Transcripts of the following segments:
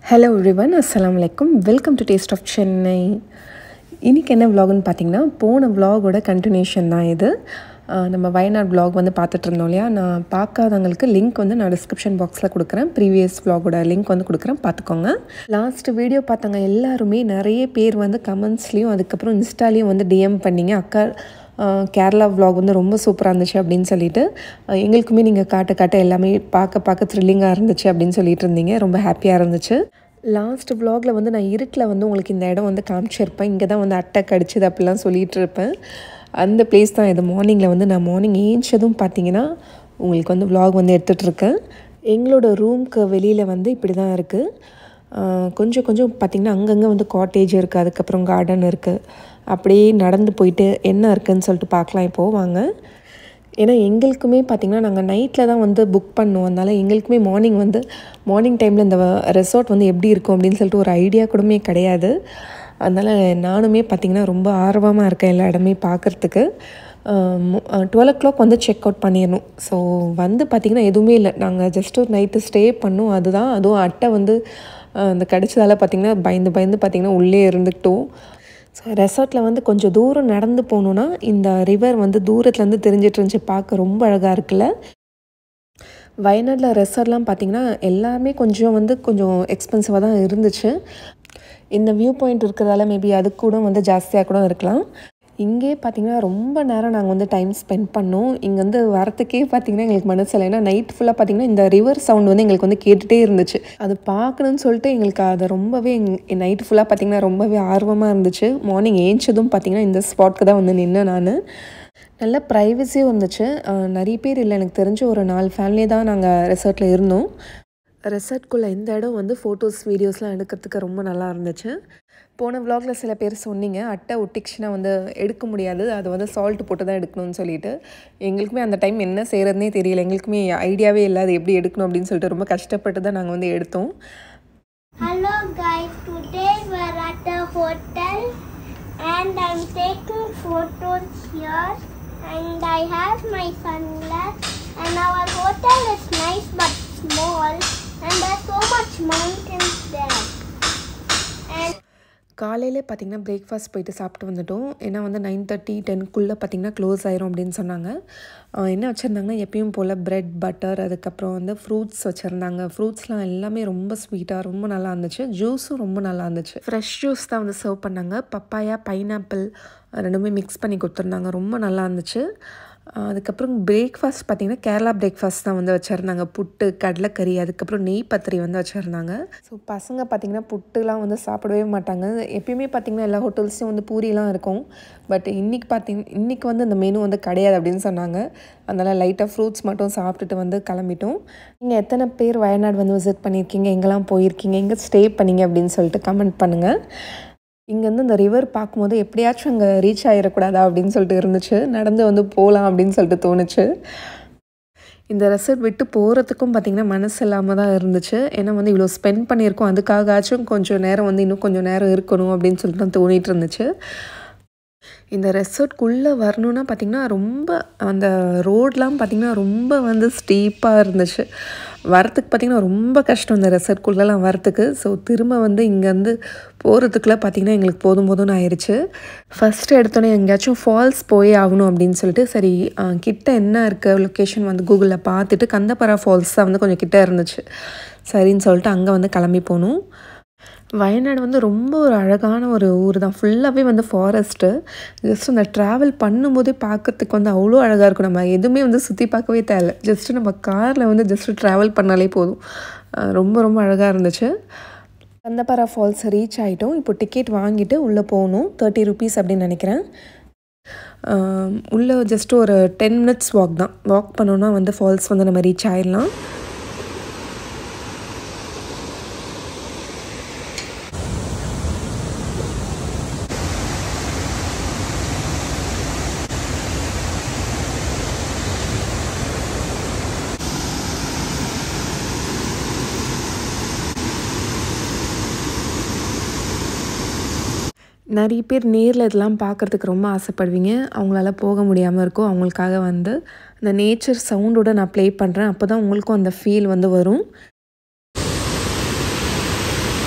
Hello everyone அஸ்ஸலாமு அலைக்கும் welcome to taste of Chennai இன்றைக்கி என்ன vlogனு பார்த்தீங்கன்னா போன vlogோட கண்டினியூஷன் தான் இது ஆஹ் நம்ம வயநாடு vlog வந்து பார்த்துட்டு இருந்தோம் இல்லையா நான் பார்க்காதவங்களுக்கு லிங்க் வந்து நான் டிஸ்கிரிப்ஷன் பாக்ஸில் கொடுக்குறேன் ப்ரீவியஸ் vlogோட லிங்க் வந்து கொடுக்குறேன் பார்த்துக்கோங்க லாஸ்ட் வீடியோ பார்த்தவங்க எல்லாருமே நிறைய பேர் வந்து கமெண்ட்ஸ்லேயும் அதுக்கப்புறம் இன்ஸ்டாலேயும் வந்து டிஎம் பண்ணீங்க அக்கா ஆஹ் கேரளா vlog வந்து ரொம்ப சூப்பராக இருந்துச்சு அப்படின்னு சொல்லிட்டு ஆஹ் எங்களுக்குமே நீங்கள் காட்ட காட்ட எல்லாமே பார்க்க பார்க்க த்ரில்லிங்காக இருந்துச்சு அப்படின்னு சொல்லிட்டு இருந்தீங்க ரொம்ப ஹாப்பியாக இருந்துச்சு லாஸ்ட் vlogல வந்து நான் இருட்டில் வந்து உங்களுக்கு இந்த இடம் வந்து காமிச்சிருப்பேன் இங்கே தான் வந்து அட்டை கடிச்சது அப்படிலாம் சொல்லிட்டு இருப்பேன் அந்த பிளேஸ் தான் இது மார்னிங்கில் வந்து நான் மார்னிங் ஏஞ்சதும் பார்த்தீங்கன்னா உங்களுக்கு வந்து vlog வந்து எடுத்துகிட்டு இருக்கேன் எங்களோட ரூம்க்கு வெளியில் வந்து இப்படி தான் இருக்குது ஆஹ் கொஞ்சம் கொஞ்சம் பார்த்திங்கன்னா அங்கங்கே வந்து காட்டேஜ் இருக்குது அதுக்கப்புறம் கார்டன் இருக்குது அப்படியே நடந்து போயிட்டு என்ன இருக்குதுன்னு சொல்லிட்டு பார்க்கலாம் இப்போது வாங்க ஏன்னா எங்களுக்குமே பார்த்திங்கன்னா நாங்கள் நைட்டில் தான் வந்து புக் பண்ணோம் அதனால் எங்களுக்குமே மார்னிங் வந்து மார்னிங் டைமில் இந்த ரெசார்ட் வந்து எப்படி இருக்கும் அப்படின்னு சொல்லிட்டு ஒரு ஐடியா கூடமே கிடையாது அதனால் நானுமே பார்த்திங்கன்னா ரொம்ப ஆர்வமாக இருக்கேன் எல்லா இடமே பார்க்குறதுக்கு டுவெல் ஓ கிளாக் வந்து செக் அவுட் பண்ணிடணும் ஸோ வந்து பார்த்திங்கன்னா எதுவுமே இல்லை நாங்கள் ஜஸ்ட் ஒரு நைட்டு ஸ்டே பண்ணோம் அதுதான் அதுவும் அட்டை வந்து அஹ், அந்த கடிச்சதால் பார்த்திங்கன்னா பயந்து பயந்து பார்த்திங்கன்னா உள்ளே இருந்துக்கிட்டோம் ஸோ ரெசார்ட்டில் வந்து கொஞ்சம் தூரம் நடந்து போகணுன்னா இந்த ரிவர் வந்து தூரத்துலேருந்து தெரிஞ்சிட்டு இருந்துச்சு பார்க்க ரொம்ப அழகாக இருக்குல்ல வயநாட்டில் ரெசார்ட்லாம் பார்த்திங்கன்னா எல்லாமே கொஞ்சம் வந்து கொஞ்சம் எக்ஸ்பென்சிவாக தான் இருந்துச்சு இந்த வியூ பாயிண்ட் இருக்கிறதால மேபி அது கூட வந்து ஜாஸ்தியாக கூட இருக்கலாம் இங்கே பார்த்தீங்கன்னா ரொம்ப நேரம் நாங்கள் வந்து டைம் ஸ்பெண்ட் பண்ணோம் இங்கே வந்து வரத்துக்கே பார்த்தீங்கன்னா எங்களுக்கு மனசில் ஏன்னா நைட் ஃபுல்லாக பார்த்தீங்கன்னா இந்த ரிவர் சவுண்ட் வந்து எங்களுக்கு வந்து கேட்டுகிட்டே இருந்துச்சு அது பார்க்கணுன்னு சொல்லிட்டு எங்களுக்கு அதை ரொம்பவே நைட் ஃபுல்லாக பார்த்தீங்கன்னா ரொம்பவே ஆர்வமாக இருந்துச்சு மார்னிங் ஏஞ்சதும் பார்த்தீங்கன்னா இந்த ஸ்பாட்க்கு தான் வந்து நின்னேன் நான் நல்ல ப்ரைவசியும் இருந்துச்சு அஹ் நிறைய பேர் இல்லை எனக்கு தெரிஞ்ச ஒரு நாலு ஃபேமிலி தான் நாங்கள் ரெசார்ட்டில் இருந்தோம் ரெசார்ட்குள்ளே இந்த இடம் வந்து ஃபோட்டோஸ் வீடியோஸ்லாம் எடுக்கிறதுக்கு ரொம்ப நல்லா இருந்துச்சு போன vlogல சில பேர் சொன்னீங்க அட்டை ஒட்டிக்ஷனாக வந்து எடுக்க முடியாது அது வந்து சால்ட் போட்டு தான் எடுக்கணும்னு சொல்லிட்டு எங்களுக்குமே அந்த டைம் என்ன செய்கிறதுனே தெரியல எங்களுக்குமே ஐடியாவே இல்லை அது எப்படி எடுக்கணும் அப்படின்னு சொல்லிட்டு ரொம்ப கஷ்டப்பட்டு தான் நாங்கள் வந்து எடுத்தோம் Hello guys, today we're at the hotel and I'm taking photos here and I have my sunglass and our hotel is nice but small and there's so much mountains there. And காலையிலே பார்த்தீங்கன்னா breakfast போயிட்டு சாப்பிட்டு வந்துட்டோம் ஏன்னா வந்து nine thirty டென்க்குள்ளே பார்த்தீங்கன்னா close ஆயிரும் அப்படின்னு சொன்னாங்க ஆஹ் என்ன வச்சுருந்தாங்கன்னா எப்பயும் போல் பிரெட் பட்டர் அதுக்கப்புறம் வந்து ஃப்ரூட்ஸ் வச்சுருந்தாங்க ஃப்ரூட்ஸ்லாம் எல்லாமே ரொம்ப ஸ்வீட்டாக ரொம்ப நல்லா இருந்துச்சு ஜூஸும் ரொம்ப நல்லா இருந்துச்சு ஃப்ரெஷ் ஜூஸ் தான் வந்து சர்வ் பண்ணாங்க பப்பாயா பைனாப்பிள் ரெண்டுமே மிக்ஸ் பண்ணி கொடுத்துருந்தாங்க ரொம்ப நல்லா இருந்துச்சு ஆஹ் அதுக்கப்புறம் பிரேக்ஃபாஸ்ட் பார்த்தீங்கன்னா கேரளா பிரேக்ஃபாஸ்ட் தான் வந்து வச்சுருந்தாங்க புட்டு கடலைக்கறி அதுக்கப்புறம் நெய் பத்திரி வந்து வச்சுருந்தாங்க ஸோ பசங்க பார்த்திங்கன்னா புட்டுலாம் வந்து சாப்பிடவே மாட்டாங்க எப்பயுமே பார்த்திங்கன்னா எல்லா ஹோட்டல்ஸ்லையும் வந்து பூரிலாம் இருக்கும் பட் இன்றைக்கி பார்த்திங் இன்றைக்கி வந்து அந்த மெனு வந்து கிடையாது அப்படின்னு சொன்னாங்க அதனால் லைட்டாக ஃப்ரூட்ஸ் மட்டும் சாப்பிட்டுட்டு வந்து கிளம்பிட்டோம் நீங்கள் எத்தனை பேர் வயநாடு வந்து விசிட் பண்ணியிருக்கீங்க எங்கெல்லாம் போயிருக்கீங்க எங்கே ஸ்டே பண்ணீங்க அப்படின்னு சொல்லிட்டு கமெண்ட் பண்ணுங்கள் இங்கேருந்து இந்த ரிவர் பார்க்கும்போது எப்படியாச்சும் அங்கே ரீச் ஆகிடக்கூடாதா அப்படின்னு சொல்லிட்டு இருந்துச்சு நடந்து வந்து போகலாம் அப்படின்னு சொல்லிட்டு தோணுச்சு இந்த ரெசார்ட் விட்டு போகிறதுக்கும் பார்த்திங்கன்னா மனசு இல்லாமல் தான் இருந்துச்சு ஏன்னா வந்து இவ்வளோ ஸ்பெண்ட் பண்ணியிருக்கோம் அதுக்காகாச்சும் கொஞ்சம் நேரம் வந்து இன்னும் கொஞ்சம் நேரம் இருக்கணும் அப்படின்னு சொல்லிட்டு தான் தோணிட்டு இருந்துச்சு இந்த ரெசார்ட்குள்ளே வரணுன்னா பார்த்திங்கன்னா ரொம்ப அந்த ரோட்லாம் பார்த்திங்கன்னா ரொம்ப வந்து ஸ்டீப்பாக இருந்துச்சு வரத்துக்கு பார்த்திங்கன்னா ரொம்ப கஷ்டம் இந்த ரெசார்ட்குள்ளெலாம் வரத்துக்கு ஸோ திரும்ப வந்து இங்கேருந்து போகிறதுக்குள்ளே பார்த்திங்கன்னா எங்களுக்கு போதும் போதும்னு ஆயிடுச்சு ஃபஸ்ட்டு எடுத்தோன்னே எங்கேயாச்சும் ஃபால்ஸ் போய் ஆகணும் அப்படின்னு சொல்லிட்டு சரி ஆஹ், கிட்ட என்ன இருக்குது லொக்கேஷன் வந்து கூகுளில் பார்த்துட்டு கந்தப்பரா ஃபால்ஸ் தான் வந்து கொஞ்சம் கிட்ட இருந்துச்சு சரின்னு சொல்லிட்டு அங்கே வந்து கிளம்பி போனோம் வயநாடு வந்து ரொம்ப ஒரு அழகான ஒரு ஊர் தான் ஃபுல்லாகவே வந்து ஃபாரஸ்ட்டு ஜஸ்ட் அந்த ட்ராவல் பண்ணும்போதே பார்க்கறதுக்கு வந்து அவ்வளோ அழகாக இருக்கும் நம்ம எதுவுமே வந்து சுற்றி பார்க்கவே தேவையில்ல ஜஸ்ட்டு நம்ம காரில் வந்து ஜஸ்ட்டு ட்ராவல் பண்ணாலே போதும் அஹ் ரொம்ப ரொம்ப அழகாக இருந்துச்சு கந்தப்பாரா ஃபால்ஸ் ரீச் ஆகிட்டோம் இப்போ டிக்கெட் வாங்கிட்டு உள்ளே போகணும் தேர்ட்டி ருபீஸ் அப்படின்னு நினைக்கிறேன் ஆம், உள்ளே ஜஸ்ட் ஒரு டென் மினிட்ஸ் வாக் தான் வாக் பண்ணோன்னா வந்து ஃபால்ஸ் வந்து நம்ம ரீச் ஆயிடலாம் நிறைய பேர் நேரில் இதெல்லாம் பார்க்குறதுக்கு ரொம்ப ஆசைப்படுவீங்க அவங்களால போக முடியாமல் இருக்கும் அவங்களுக்காக வந்து அந்த நேச்சர் சவுண்டோட நான் ப்ளே பண்ணுறேன் அப்போ தான் உங்களுக்கும் அந்த ஃபீல் வந்து வரும்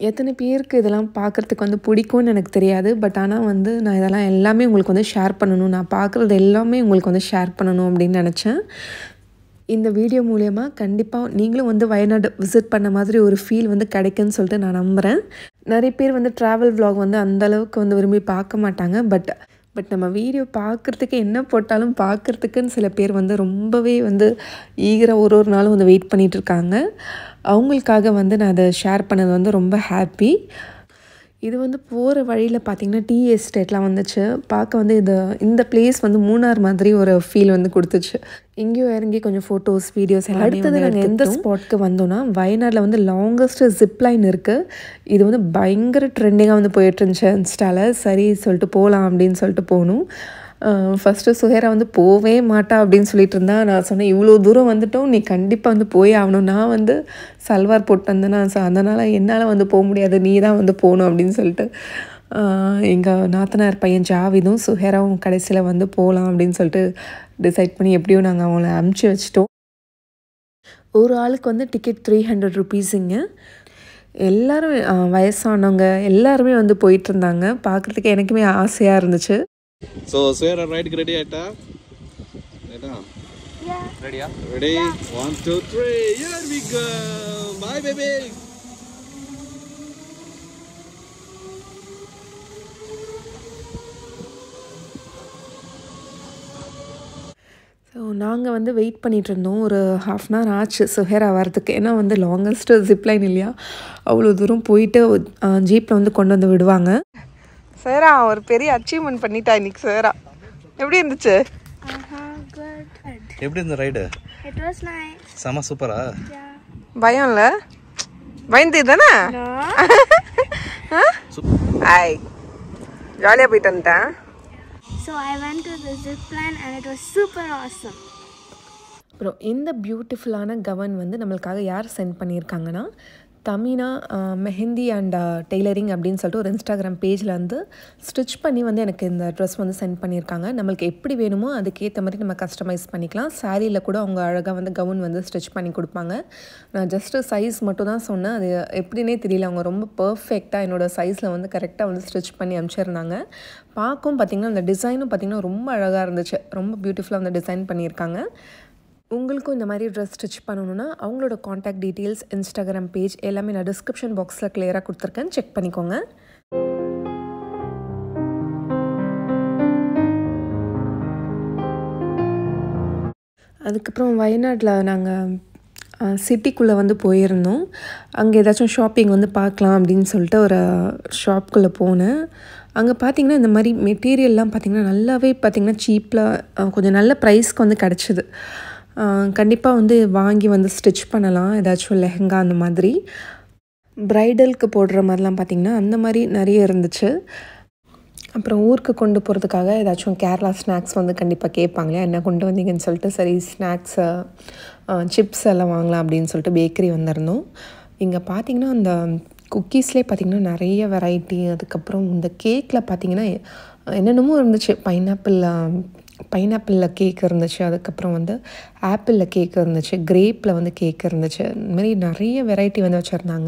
எத்தனை பேருக்கு இதெல்லாம் பார்க்குறதுக்கு வந்து பிடிக்கும்னு எனக்கு தெரியாது பட் ஆனால் வந்து நான் இதெல்லாம் எல்லாமே உங்களுக்கு வந்து ஷேர் பண்ணணும் நான் பார்க்குறது எல்லாமே உங்களுக்கு வந்து ஷேர் பண்ணணும் அப்படின்னு நினச்சேன் இந்த வீடியோ மூலயமா கண்டிப்பாக நீங்களும் வந்து வயநாடு விசிட் பண்ண மாதிரி ஒரு ஃபீல் வந்து கிடைக்குன்னு சொல்லிட்டு நான் நம்புகிறேன் நிறைய பேர் வந்து ட்ராவல் vlog வந்து அந்த அளவுக்கு வந்து விரும்பி பார்க்க மாட்டாங்க பட் பட் நம்ம வீடியோ பார்க்குறதுக்கு என்ன போட்டாலும் பார்க்குறதுக்குன்னு சில பேர் வந்து ரொம்பவே வந்து ஈகராக ஒரு ஒரு நாளும் வந்து வெயிட் பண்ணிட்டு இருக்காங்க அவங்களுக்காக வந்து நான் அதை ஷேர் பண்ணது வந்து ரொம்ப ஹாப்பி இது வந்து போகிற வழியில் பார்த்தீங்கன்னா டீ எஸ்டேட்லாம் வந்துச்சு பார்க்க வந்து இது இந்த பிளேஸ் வந்து மூணார் மாதிரி ஒரு ஃபீல் வந்து கொடுத்துச்சு எங்கேயோ இறங்கி கொஞ்சம் ஃபோட்டோஸ் வீடியோஸ் எல்லாம் அடுத்தது நாங்கள் எந்த ஸ்பாட்க்கு வந்தோம்னா வயநாட்டில் வந்து லாங்கஸ்ட் ஜிப் லைன் இருக்குது இது வந்து பயங்கர ட்ரெண்டிங்காக வந்து போயிட்டு இருந்துச்சு இன்ஸ்டாவில் சரி சொல்லிட்டு போகலாம் அப்படின்னு சொல்லிட்டு போகணும் ஃபஸ்ட்டு சுஹேரா வந்து போவே மாட்டா அப்படின்னு சொல்லிட்டு இருந்தா நான் சொன்னேன் இவ்வளோ தூரம் வந்துட்டோம் நீ கண்டிப்பாக வந்து போய் ஆகணும் நான் வந்து சல்வார் போட்டு வந்தேன்னா ஸோ அதனால் என்னால் வந்து போக முடியாது நீ தான் வந்து போகணும் அப்படின்னு சொல்லிட்டு எங்கள் நாத்தனார் பையன் ஜாவிதும் சுஹேராவும் கடைசியில் வந்து போகலாம் அப்படின்னு சொல்லிட்டு டிசைட் பண்ணி எப்படியோ நாங்கள் அவங்கள அமுச்சு வச்சிட்டோம் ஒரு ஆளுக்கு வந்து டிக்கெட் த்ரீ ஹண்ட்ரட் ருபீஸுங்க எல்லாரும் அஹ், வயசானவங்க எல்லாருமே வந்து போயிட்டு இருந்தாங்க பார்க்குறதுக்கு எனக்குமே ஆசையாக இருந்துச்சு ಸೊ ಸೇರ ರೈಡ್ಗೆ ರೆಡಿ ಆಯ್ತಾ ಆಯ್ತಾ Yeah. ರೆಡಿಯಾ ready one two three here we go bye baby so நாங்கள் வந்து வெயிட் பண்ணிட்டு இருந்தோம் ஒரு ஹாஃப் அன் ஹவர் ஆச்சு சுஹேரா வரதுக்கு ஏன்னா வந்து லாங்கஸ்ட்டு ஜிப்லைன் இல்லையா அவ்வளோ தூரம் போயிட்டு ஜீப்பில் வந்து கொண்டு வந்து விடுவாங்க சேரா ஒரு பெரிய அச்சீவ்மெண்ட் பண்ணிட்டா இன்னைக்கு சேரா எப்படி இருந்துச்சு Uh-huh, good. எப்படி இந்த ரைடு It was nice. செம சூப்பரா Yeah. பயம் இல்லை பயந்து தானே No. ஆய் ஜாலியாக போயிட்டு வந்துட்டேன் so I went to the zip line and it was super awesome. அப்புறம் இந்த பியூட்டிஃபுல்லான கவன் வந்து நம்மளுக்காக யார் சென்ட் பண்ணியிருக்காங்கன்னா தமினா அஹ், மெஹந்தி அண்ட் டெய்லரிங் அப்படின்னு சொல்லிட்டு ஒரு இன்ஸ்டாகிராம் பேஜில் வந்து ஸ்டிச் பண்ணி வந்து எனக்கு இந்த ட்ரெஸ் வந்து சென்ட் பண்ணியிருக்காங்க நம்மளுக்கு எப்படி வேணுமோ அதுக்கேற்ற மாதிரி நம்ம கஸ்டமைஸ் பண்ணிக்கலாம் சாரியில் கூட அவங்க அழகாக வந்து கவுன் வந்து ஸ்டிச் பண்ணி கொடுப்பாங்க நான் ஜஸ்ட்டு சைஸ் மட்டும் தான் சொன்னேன் அது எப்படின்னே தெரியல அவங்க ரொம்ப பர்ஃபெக்டாக என்னோட சைஸில் வந்து கரெக்டாக வந்து ஸ்டிச் பண்ணி அனுப்பிச்சிருந்தாங்க பார்க்கவும் பார்த்திங்கன்னா அந்த டிசைனும் பார்த்திங்கன்னா ரொம்ப அழகாக இருந்துச்சு ரொம்ப பியூட்டிஃபுல்லாக வந்து டிசைன் பண்ணியிருக்காங்க உங்களுக்கும் இந்த மாதிரி ட்ரெஸ் ஸ்டிச் பண்ணணுன்னா அவங்களோட காண்டாக்ட் டீட்டெயில்ஸ் இன்ஸ்டாகிராம் பேஜ் எல்லாமே நான் டிஸ்கிரிப்ஷன் பாக்ஸில் கிளியராக கொடுத்துருக்கேன் செக் பண்ணிக்கோங்க அதுக்கப்புறம் வயநாட்டில் நாங்கள் சிட்டிக்குள்ளே வந்து போயிருந்தோம் அங்கே ஏதாச்சும் ஷாப்பிங் வந்து பார்க்கலாம் அப்படின்னு சொல்லிட்டு ஒரு ஷாப்குள்ளே போனேன் அங்கே பார்த்தீங்கன்னா இந்த மாதிரி மெட்டீரியல்லாம் பார்த்தீங்கன்னா நல்லாவே பார்த்தீங்கன்னா சீப்பில் கொஞ்சம் நல்ல ப்ரைஸ்க்கு வந்து கிடச்சிது கண்டிப்பாக வந்து வாங்கி வந்து ஸ்டிச் பண்ணலாம் ஏதாச்சும் லெஹங்கா அந்த மாதிரி ப்ரைடலுக்கு போடுற மாதிரிலாம் பார்த்திங்கன்னா அந்த மாதிரி நிறைய இருந்துச்சு அப்புறம் ஊருக்கு கொண்டு போகிறதுக்காக ஏதாச்சும் கேரளா ஸ்நாக்ஸ் வந்து கண்டிப்பாக கேட்பாங்களே என்ன கொண்டு வந்தீங்கன்னு சொல்லிட்டு சரி ஸ்நாக்ஸு சிப்ஸ் எல்லாம் வாங்கலாம் அப்படின்னு சொல்லிட்டு பேக்கரி வந்திருந்தோம் இங்கே பார்த்தீங்கன்னா அந்த குக்கீஸ்லேயே பார்த்திங்கன்னா நிறைய வெரைட்டி அதுக்கப்புறம் இந்த கேக்கில் பார்த்தீங்கன்னா என்னென்னமோ இருந்துச்சு பைனாப்பிள் பைனாப்பிளில் கேக் இருந்துச்சு அதுக்கப்புறம் வந்து ஆப்பிளில் கேக் இருந்துச்சு கிரேப்பில் வந்து கேக் இருந்துச்சு இந்த மாதிரி நிறைய வெரைட்டி வந்து வச்சுருந்தாங்க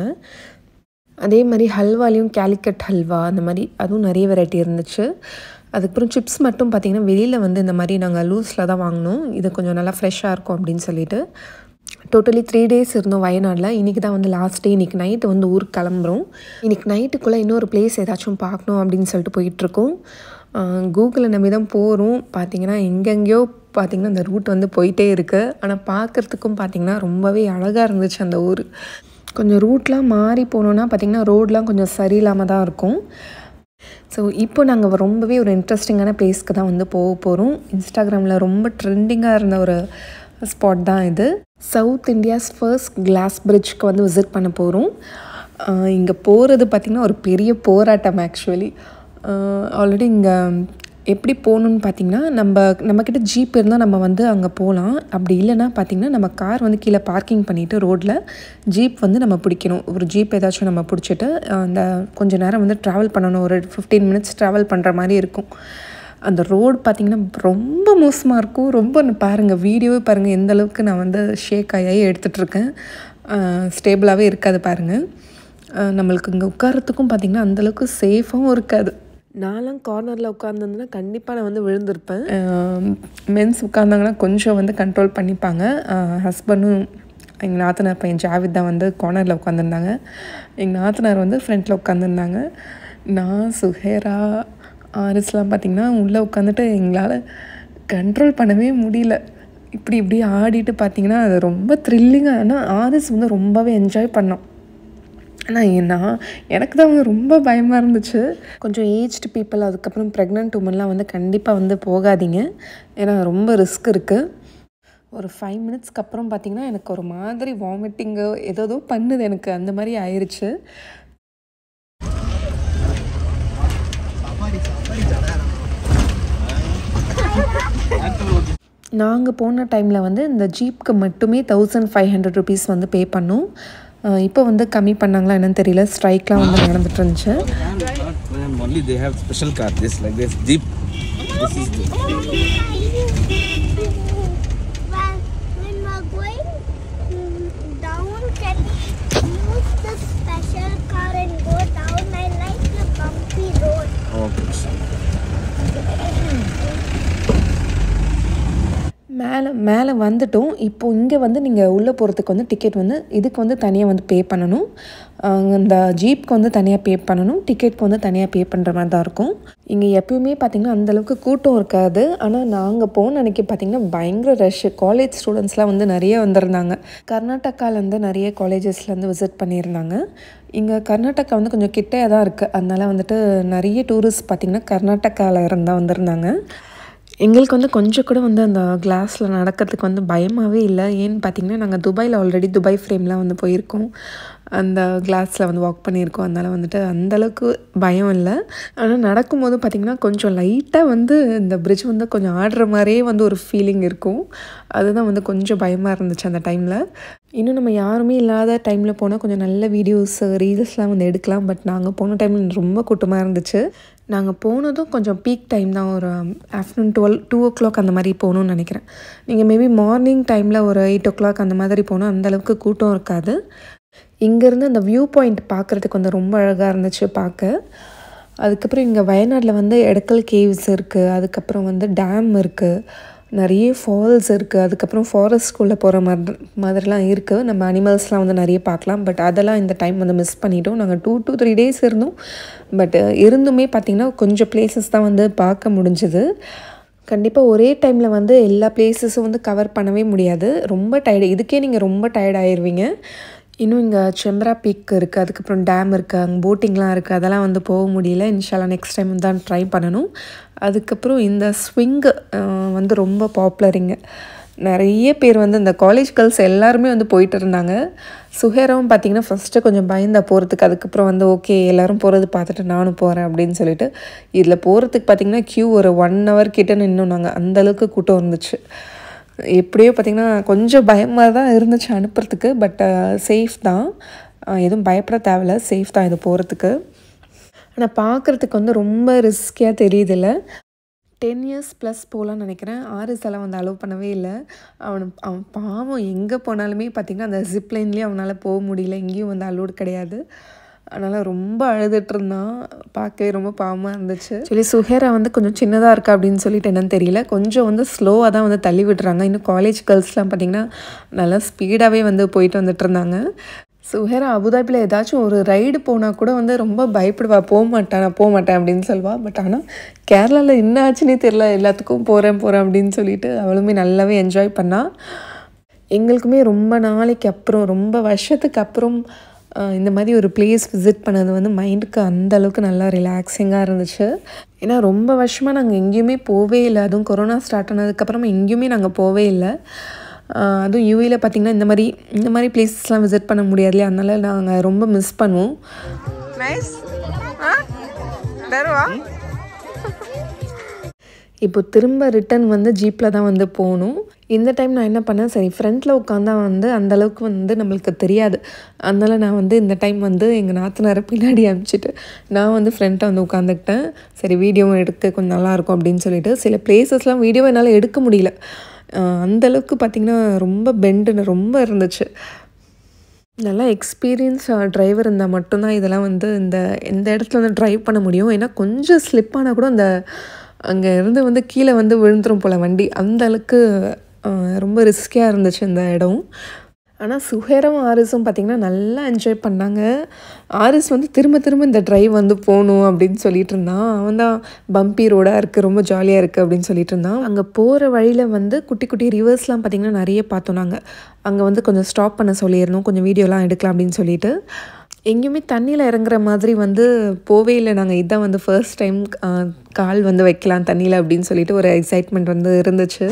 அதே மாதிரி ஹல்வாலையும் கேலிக்கட் ஹல்வா அந்த மாதிரி அதுவும் நிறைய வெரைட்டி இருந்துச்சு அதுக்கப்புறம் சிப்ஸ் மட்டும் பார்த்திங்கன்னா வெளியில் வந்து இந்த மாதிரி நாங்கள் லூஸில் தான் வாங்கினோம் இது கொஞ்சம் நல்லா ஃப்ரெஷ்ஷாக இருக்கும் அப்படின்னு சொல்லிட்டு டோட்டலி த்ரீ டேஸ் இருந்தோம் வயநாடில் இன்றைக்கி தான் வந்து லாஸ்ட் டே இன்றைக்கி நைட்டு வந்து ஊருக்கு கிளம்புறோம் இன்றைக்கி நைட்டுக்குள்ளே இன்னொரு பிளேஸ் ஏதாச்சும் பார்க்கணும் அப்படின்னு சொல்லிட்டு போயிட்டுருக்கோம் கூகுளை நம்பி தான் போகிறோம் பார்த்தீங்கன்னா எங்கெங்கேயோ பார்த்திங்கன்னா அந்த ரூட் வந்து போயிட்டே இருக்குது ஆனால் பார்க்குறதுக்கும் பார்த்திங்கன்னா ரொம்பவே அழகாக இருந்துச்சு அந்த ஊர் கொஞ்சம் ரூட்லாம் மாறி போனோன்னா பார்த்திங்கன்னா ரோட்லாம் கொஞ்சம் சரியில்லாமல் தான் இருக்கும் ஸோ இப்போ நாங்கள் ரொம்பவே ஒரு இன்ட்ரெஸ்டிங்கான பிளேஸ்க்கு தான் வந்து போக போகிறோம் இன்ஸ்டாகிராமில் ரொம்ப ட்ரெண்டிங்காக இருந்த ஒரு ஸ்பாட் தான் இது சவுத் இந்தியாஸ் ஃபர்ஸ்ட் கிளாஸ் பிரிட்ஜ்க்கு வந்து விசிட் பண்ண போகிறோம் இங்கே போகிறது பார்த்திங்கன்னா ஒரு பெரிய போராட்டம் ஆக்சுவலி ஆல்ரெடி இங்கே எப்படி போகணுன்னு பார்த்தீங்கன்னா நம்ம நம்மக்கிட்ட ஜீப் இருந்தால் நம்ம வந்து அங்கே போகலாம் அப்படி இல்லைன்னா பார்த்திங்கன்னா நம்ம கார் வந்து கீழே பார்க்கிங் பண்ணிவிட்டு ரோட்டில் ஜீப் வந்து நம்ம பிடிக்கணும் ஒரு ஜீப் ஏதாச்சும் நம்ம பிடிச்சிட்டு அந்த கொஞ்ச நேரம் வந்து ட்ராவல் பண்ணணும் ஒரு ஃபிஃப்டீன் மினிட்ஸ் ட்ராவல் பண்ணுற மாதிரி இருக்கும் அந்த ரோடு பார்த்திங்கன்னா ரொம்ப மோசமாக இருக்கும் ரொம்ப பாருங்கள் வீடியோவே பாருங்கள் எந்த அளவுக்கு நான் வந்து ஷேக் ஆகி எடுத்துகிட்ருக்கேன் ஸ்டேபிளாகவே இருக்காது பாருங்கள் அஹ் நம்மளுக்கு இங்கே உட்காரத்துக்கும் பார்த்திங்கன்னா அந்தளவுக்கு சேஃபாகவும் இருக்காது நான்லாம் கார்னரில் உட்காந்துருந்தேன்னா கண்டிப்பாக நான் வந்து விழுந்திருப்பேன் மென்ஸ் உட்காந்தாங்கன்னா கொஞ்சம் வந்து கண்ட்ரோல் பண்ணிப்பாங்க ஹஸ்பண்டும் எங்கள் நாத்தனார் பையன் ஜாவித் தான் வந்து கார்னரில் உட்காந்துருந்தாங்க எங்கள் நாத்தனார் வந்து ஃப்ரண்ட்டில் உட்காந்துருந்தாங்க நான் சுஹேரா ஆரிஸ்லாம் பார்த்திங்கன்னா உள்ளே உட்காந்துட்டு எங்களால் கண்ட்ரோல் பண்ணவே முடியல இப்படி இப்படி ஆடிட்டு பார்த்தீங்கன்னா அது ரொம்ப த்ரில்லிங்காக ஆனால் ஆரிஸ் வந்து ரொம்பவே என்ஜாய் பண்ணோம் ஆனால் நான் எனக்கு தான் வந்து ரொம்ப பயமாக இருந்துச்சு கொஞ்சம் ஏஜ்டு பீப்புள் அதுக்கப்புறம் ப்ரெக்னென்ட் உமன்லாம் வந்து கண்டிப்பாக வந்து போகாதீங்க ஏன்னா ரொம்ப ரிஸ்க் இருக்குது ஒரு ஃபைவ் மினிட்ஸ்க்கு அப்புறம் பார்த்திங்கன்னா எனக்கு ஒரு மாதிரி வாமிட்டிங்கு ஏதோ பண்ணுது எனக்கு அந்த மாதிரி ஆயிடுச்சு நாங்கள் போன டைமில் வந்து இந்த ஜீப்க்கு மட்டுமே தௌசண்ட் ஃபைவ் ஹண்ட்ரட் ருபீஸ் வந்து பே பண்ணோம் அஹ் இப்போ வந்து கம்மி பண்ணாங்களா என்னன்னு தெரியல ஸ்ட்ரைக்லாம் வந்து நடந்துட்டு இருந்துச்சு Ma'am, only they have special car. This like this jeep. This is the Well, when we're going mm, down, can we use the special car and go down? I like the bumpy road. okay. மேலே மேலே வந்துட்டோம் இப்போ இங்கே வந்து நீங்கள் உள்ளே போகிறதுக்கு வந்து டிக்கெட் வந்து இதுக்கு வந்து தனியாக வந்து பே பண்ணணும் அங்க இந்த ஜீப்க்கு வந்து தனியாக பே பண்ணணும் டிக்கெட்க்கு வந்து தனியாக பே பண்ணுற மாதிரி தான் இருக்கும் இங்கே எப்பயுமே பார்த்திங்கன்னா அந்தளவுக்கு கூட்டம் இருக்காது ஆனால் நாங்கள் போன அன்றைக்கி பார்த்திங்கன்னா பயங்கர ரஷ் காலேஜ் ஸ்டூடெண்ட்ஸ்லாம் வந்து நிறைய வந்திருந்தாங்க கர்நாடகாலேருந்து நிறைய காலேஜஸ்லேருந்து விசிட் பண்ணியிருந்தாங்க இங்கே கர்நாடகா வந்து கொஞ்சம் கிட்டையாக தான் இருக்குது அதனால் வந்துட்டு நிறைய டூரிஸ்ட் பார்த்திங்கன்னா கர்நாடகாவில் இருந்தால் வந்திருந்தாங்க எங்களுக்கு வந்து கொஞ்சம் கூட வந்து அந்த கிளாஸில் நடக்கிறதுக்கு வந்து பயமாகவே இல்லை ஏன்னு பார்த்தீங்கன்னா நாங்கள் துபாயில் ஆல்ரெடி துபாய் ஃப்ரேம்லாம் வந்து போயிருக்கோம் அந்த கிளாஸில் வந்து வாக் பண்ணியிருக்கோம் அதனால் வந்துட்டு அந்தளவுக்கு பயம் இல்லை ஆனால் நடக்கும்போது பார்த்திங்கன்னா கொஞ்சம் லைட்டாக வந்து இந்த பிரிட்ஜ் வந்து கொஞ்சம் ஆடுற மாதிரியே வந்து ஒரு ஃபீலிங் இருக்கும் அதுதான் வந்து கொஞ்சம் பயமாக இருந்துச்சு அந்த டைமில் இன்னும் நம்ம யாருமே இல்லாத டைமில் போனால் கொஞ்சம் நல்ல வீடியோஸ் ரீல்ஸ்லாம் வந்து எடுக்கலாம் பட் நாங்கள் போன டைமில் ரொம்ப கூட்டமாக இருந்துச்சு நாங்கள் போனதும் கொஞ்சம் பீக் டைம் தான் ஒரு afternoon twelve two o'clock அந்த மாதிரி போகணும்னு நினைக்கிறேன் நீங்கள் மேபி மார்னிங் டைமில் ஒரு எயிட் ஓ கிளாக் அந்த மாதிரி போனால் அந்தளவுக்கு கூட்டம் இருக்காது இங்கேருந்து அந்த வியூ பாயிண்ட் பார்க்குறதுக்கு வந்து ரொம்ப அழகாக இருந்துச்சு பார்க்க அதுக்கப்புறம் இங்கே வயநாட்டில் வந்து எடக்கல் கேவ்ஸ் இருக்குது அதுக்கப்புறம் வந்து டேம் இருக்குது நிறைய ஃபால்ஸ் இருக்குது அதுக்கப்புறம் ஃபாரஸ்ட்குள்ளே போகிற மாதிரி மாதிரிலாம் இருக்குது நம்ம அனிமல்ஸ்லாம் வந்து நிறைய பார்க்கலாம் பட் அதெல்லாம் இந்த டைம் வந்து மிஸ் பண்ணிட்டோம் நாங்கள் டூ டூ த்ரீ டேஸ் இருந்தோம் பட் இருந்துமே பார்த்திங்கன்னா கொஞ்சம் பிளேசஸ் தான் வந்து பார்க்க முடிஞ்சுது கண்டிப்பாக ஒரே டைமில் வந்து எல்லா பிளேசஸும் வந்து கவர் பண்ணவே முடியாது ரொம்ப டயர்டு இதுக்கே நீங்கள் ரொம்ப டயர்ட் ஆயிடுவீங்க இன்னும் இங்கே செம்ரா பீக் இருக்குது அதுக்கப்புறம் டேம் இருக்குது அங்கே போட்டிங்லாம் இருக்குது அதெல்லாம் வந்து போக முடியல இன்ஷால்லா நெக்ஸ்ட் டைம் தான் ட்ரை பண்ணணும் அதுக்கப்புறம் இந்த ஸ்விங்கு வந்து ரொம்ப பாப்புலர் இங்கே நிறைய பேர் வந்து இந்த காலேஜ் கேர்ள்ஸ் எல்லாருமே வந்து போயிட்டு இருந்தாங்க சுஹேராவும் பார்த்தீங்கன்னா ஃபஸ்ட்டு கொஞ்சம் பயந்தா போகிறதுக்கு அதுக்கப்புறம் வந்து ஓகே எல்லோரும் போகிறது பார்த்துட்டு நானும் போகிறேன் அப்படின்னு சொல்லிட்டு இதில் போகிறதுக்கு பார்த்தீங்கன்னா க்யூ ஒரு ஒன் ஹவர் கிட்ட நின்னோம் நாங்கள் அந்தளவுக்கு கூட்டம் இருந்துச்சு எப்படியோ பார்த்திங்கன்னா கொஞ்சம் பயமாக தான் இருந்துச்சு அனுப்புறதுக்கு பட் சேஃப் தான் அஹ் எதுவும் பயப்பட தேவையில்ல சேஃப் தான் இது போகிறதுக்கு ஆனால் பார்க்குறதுக்கு வந்து ரொம்ப ரிஸ்கியாக தெரியுதில்ல டென் இயர்ஸ் ப்ளஸ் போகலான்னு நினைக்கிறேன் ஆர்எஸ் எல்லாம் வந்து அலோவ் பண்ணவே இல்லை அவன் அவன் பாவம் எங்கே போனாலுமே பார்த்திங்கன்னா அந்த ஜிப்லைன்லேயே அவனால் போக முடியல எங்கேயும் வந்து அலோடு கிடையாது அதனால் ரொம்ப அழுதுட்டு இருந்தான் பார்க்கவே ரொம்ப பாவமாக இருந்துச்சு சொல்லி சுஹேரா வந்து கொஞ்சம் சின்னதாக இருக்கா அப்படின்னு சொல்லிட்டு என்னன்னு தெரியல கொஞ்சம் வந்து ஸ்லோவாக தான் வந்து தள்ளி விட்டுறாங்க இன்னும் காலேஜ் கேர்ள்ஸ்லாம் பார்த்திங்கன்னா நல்லா ஸ்பீடாகவே வந்து போயிட்டு வந்துட்டு இருந்தாங்க சுஹேரா அபுதாபியில் ஏதாச்சும் ஒரு ரைடு போனால் கூட வந்து ரொம்ப பயப்படுவா போக மாட்டேன் நான் போக மாட்டேன் அப்படின்னு சொல்வா பட் ஆனால் கேரளாவில் என்ன ஆச்சுன்னே தெரில எல்லாத்துக்கும் போகிறேன் போகிறேன் அப்படின்னு சொல்லிட்டு அவளுமே நல்லாவே என்ஜாய் பண்ணா எங்களுக்குமே ரொம்ப நாளைக்கு அப்புறம் ரொம்ப வருஷத்துக்கு அப்புறம் அஹ், இந்த மாதிரி ஒரு பிளேஸ் விசிட் பண்ணது வந்து மைண்டுக்கு அந்த அளவுக்கு நல்லா ரிலாக்ஸிங்காக இருந்துச்சு ஏன்னா ரொம்ப வருஷமாக நாங்கள் எங்கேயுமே போவே இல்லை அதுவும் கொரோனா ஸ்டார்ட் ஆனதுக்கப்புறமா எங்கேயுமே நாங்கள் போவே இல்லை அஹ், அதுவும் யூஏயில் பார்த்திங்கன்னா இந்த மாதிரி இந்த மாதிரி பிளேசஸ்லாம் விசிட் பண்ண முடியாது இல்லையா அதனால நாங்கள் ரொம்ப மிஸ் பண்ணுவோம் நைஸ் இப்போ திரும்ப ரிட்டன் வந்து ஜீப்பில் தான் வந்து போகணும் இந்த டைம் நான் என்ன பண்ணேன் சரி ஃப்ரண்ட்டில் உட்காந்தா வந்து அந்த அளவுக்கு வந்து நம்மளுக்கு தெரியாது அதனால் நான் வந்து இந்த டைம் வந்து எங்கள் நாத்தனாரை பின்னாடி அனுப்பிச்சிட்டு நான் வந்து ஃப்ரண்ட்டை வந்து உட்காந்துக்கிட்டேன் சரி வீடியோவும் எடுக்க கொஞ்சம் நல்லாயிருக்கும் அப்படின்னு சொல்லிட்டு சில பிளேசஸ்லாம் வீடியோ என்னால் எடுக்க முடியல அஹ் அந்த அளவுக்கு பார்த்திங்கன்னா ரொம்ப பெண்டுன்னு ரொம்ப இருந்துச்சு நல்லா எக்ஸ்பீரியன்ஸ் டிரைவர் இருந்தால் மட்டும்தான் இதெல்லாம் வந்து இந்த இந்த இடத்துல வந்து ட்ரைவ் பண்ண முடியும் ஏன்னா கொஞ்சம் ஸ்லிப் ஆனால் கூட அந்த அங்கே இருந்து வந்து கீழே வந்து விழுந்துரும் போல் வண்டி அந்த அளவுக்கு அஹ், ரொம்ப ரிஸ்கியாக இருந்துச்சு இந்த இடம் ஆனால் சுஹேரும் ஆரிஸும் பார்த்திங்கன்னா நல்லா என்ஜாய் பண்ணாங்க ஆரிஸ் வந்து திரும்ப திரும்ப இந்த ட்ரைவ் வந்து போகணும் அப்படின்னு சொல்லிட்டு இருந்தான் அவன் தான் பம்பி ரோடாக இருக்குது ரொம்ப ஜாலியாக இருக்குது அப்படின்னு சொல்லிட்டு இருந்தான் அங்கே போகிற வழியில் வந்து குட்டி குட்டி ரிவர்ஸ்லாம் பார்த்திங்கன்னா நிறைய பார்த்தோம் நாங்கள் அங்கே வந்து கொஞ்சம் ஸ்டாப் பண்ண சொல்லியிருந்தோம் கொஞ்சம் வீடியோலாம் எடுக்கலாம் அப்படின்னு சொல்லிட்டு எங்கேயுமே தண்ணியில் இறங்குற மாதிரி வந்து போவே இல்லை நாங்கள் இதான் வந்து ஃபர்ஸ்ட் டைம் கால் வந்து வைக்கலாம் தண்ணியில் அப்படின்னு சொல்லிட்டு ஒரு எக்ஸைட்மெண்ட் வந்து இருந்துச்சு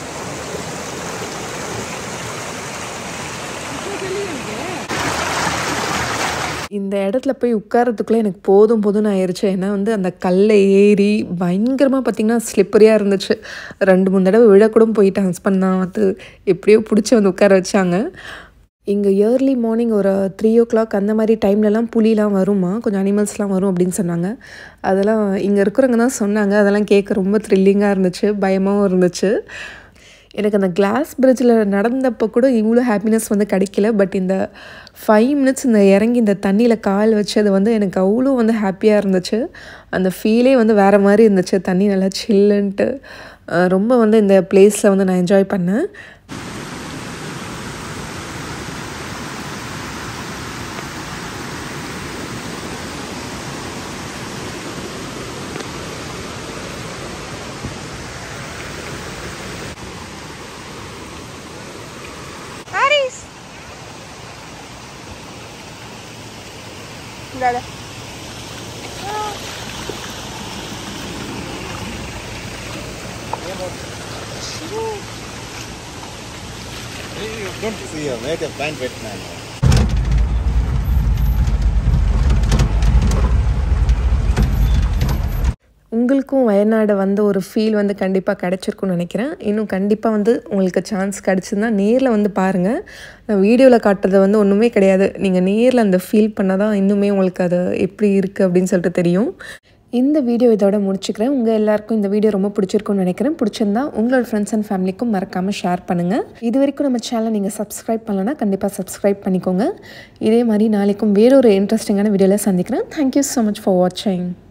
இந்த இடத்துல போய் உட்காரத்துக்குள்ளே எனக்கு போதும் போதும்னு ஆயிடுச்சு ஏன்னா வந்து அந்த கல்லை ஏறி பயங்கரமாக பார்த்திங்கன்னா ஸ்லிப்பரியாக இருந்துச்சு ரெண்டு மூணு தடவை விழக்கூட போயிட்டு ஹஸ்பண்ட் தான் வந்து எப்படியோ பிடிச்சி வந்து உட்கார வச்சாங்க இங்கே இயர்லி மார்னிங் ஒரு த்ரீ ஓ கிளாக் அந்த மாதிரி டைம்லலாம் புலிலாம் வருமா கொஞ்சம் அனிமல்ஸ்லாம் வரும் அப்படின்னு சொன்னாங்க அதெல்லாம் இங்கே இருக்கிறவங்க தான் சொன்னாங்க அதெல்லாம் கேட்க ரொம்ப த்ரில்லிங்காக இருந்துச்சு பயமாகவும் இருந்துச்சு எனக்கு அந்த கிளாஸ் பிரிட்ஜில் நடந்தப்போ கூட இவ்வளோ ஹாப்பினஸ் வந்து கிடைக்கல பட் இந்த ஃபைவ் மினிட்ஸ் இந்த இறங்கி இந்த தண்ணியில் கால் வச்சது வந்து எனக்கு அவ்வளோ வந்து ஹாப்பியாக இருந்துச்சு அந்த ஃபீலே வந்து வேறு மாதிரி இருந்துச்சு தண்ணி நல்லா சில்லுன்ட்டு அஹ் ரொம்ப வந்து இந்த பிளேஸில் வந்து நான் என்ஜாய் பண்ணேன் Aris. Dale. Don't see her, made a pant wet man. உங்களுக்கும் வயநாடு வந்த ஒரு ஃபீல் வந்து கண்டிப்பாக கிடச்சிருக்கும்னு நினைக்கிறேன் இன்னும் கண்டிப்பாக வந்து உங்களுக்கு சான்ஸ் கிடச்சிருந்தா நேரில் வந்து பாருங்கள் நான் வீடியோவில் காட்டுறது வந்து ஒன்றுமே கிடையாது நீங்கள் நேரில் அந்த ஃபீல் பண்ணால் தான் இன்னுமே உங்களுக்கு அது எப்படி இருக்குது அப்படின்னு சொல்லிட்டு தெரியும் இந்த வீடியோ இதோட முடிச்சுக்கிறேன் உங்கள் எல்லாருக்கும் இந்த வீடியோ ரொம்ப பிடிச்சிருக்கும்னு நினைக்கிறேன் பிடிச்சிருந்தா உங்களோட ஃப்ரெண்ட்ஸ் அண்ட் ஃபேமிலிக்கும் மறக்காமல் ஷேர் பண்ணுங்கள் இது வரைக்கும் நம்ம சேனலை நீங்கள் சப்ஸ்கிரைப் பண்ணலன்னா கண்டிப்பாக சப்ஸ்கிரைப் பண்ணிக்கோங்க இதே மாதிரி நாளைக்கும் வேறொரு இன்ட்ரெஸ்டிங்கான வீடியோவில் சந்திக்கிறேன் தேங்க்யூ ஸோ மச் ஃபார் வாட்சிங்